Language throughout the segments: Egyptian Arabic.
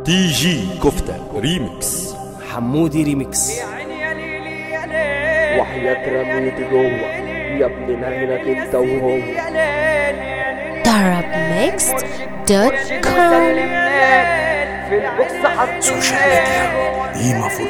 تي جي كفتة ريمكس حمودي ريميكس وحياة رميت جوه يا ابن نهرك انت وهو darabmixed.com في البوكس حط سوشيال ميديا قيمة فور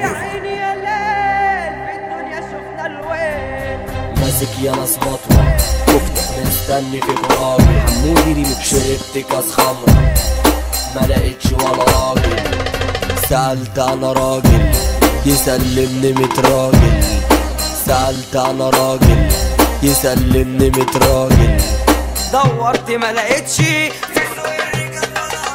ماسك يا ناس بطوة كفتة مستني في راجل حمودي ريميكس شربت كاس خمرة ما لقيتش ولا راجل سألت انا راجل يسلمني ميت راجل سألت انا راجل يسلمني ميت راجل دورت ما لقيتش في سوق الرجال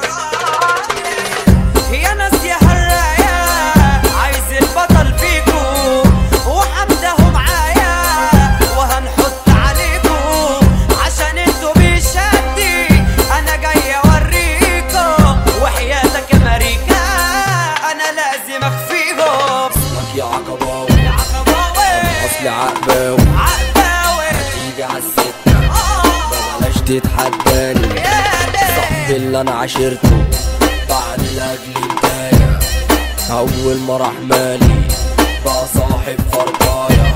يا ناس يا هالرايا عايز البطل فيكو وحمده معايا وهنحط عليكو عشان انتوا بيشدي انا جاي اوريكو وحياتك يا ماريكا انا لازم اخفيهم لك يا عقباوي يا عقباوي اصل عقباوي عقباوي تيجي عالسكة ما بلاش تتحداني صاحبي اللي انا عشرته بعد لاجل انتايا اول ما راح مالي بقى صاحب فرقايا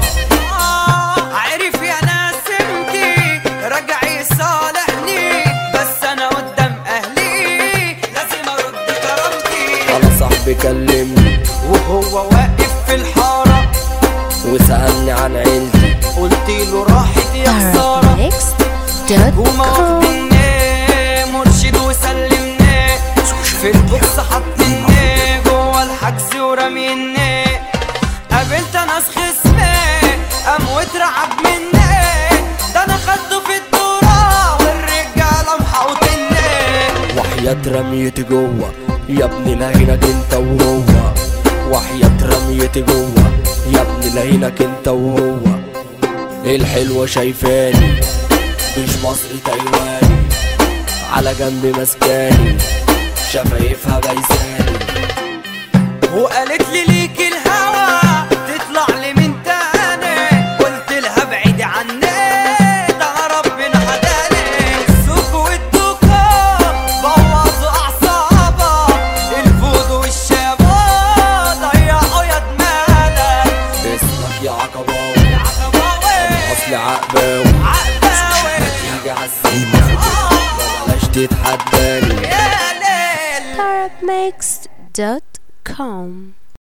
عرف يا ناس امتي رجع يصالحني بس انا قدام اهلي لازم ارد كرامتي انا صاحبي كلمني وهو واقف في الحاره وسألني عن عيلتي قلت له راحت يا خساره هما darabmixed.com واخديني مرشد وسلمني في البوكس حاطيني جوه الحجز ورميني قابلت ناس خصمي قام واترعب مني ده انا خدته في الدورة والرجالة محوطني وحياة رميتي جوه يا ابني لهينك انت وهو وحياة رميتي جوه يا ابني لهينك انت وهو الحلوة شايفاني مش مصري تايواني على جنب مسكاني شفايفها بايساني وقالت لي ليك الهوى تطلع لي من تاني قلت لها ابعدي عني ده انا ربنا هداني السوق والدوكا بوظوا اعصابها الفود والشابا ضيعوا يا دماغك اسمك يا عقباوي عقباوي اصل عقباوي عقباوي تيجي عالسكة ما بلاش تتحداني يا ليل darabmixed.com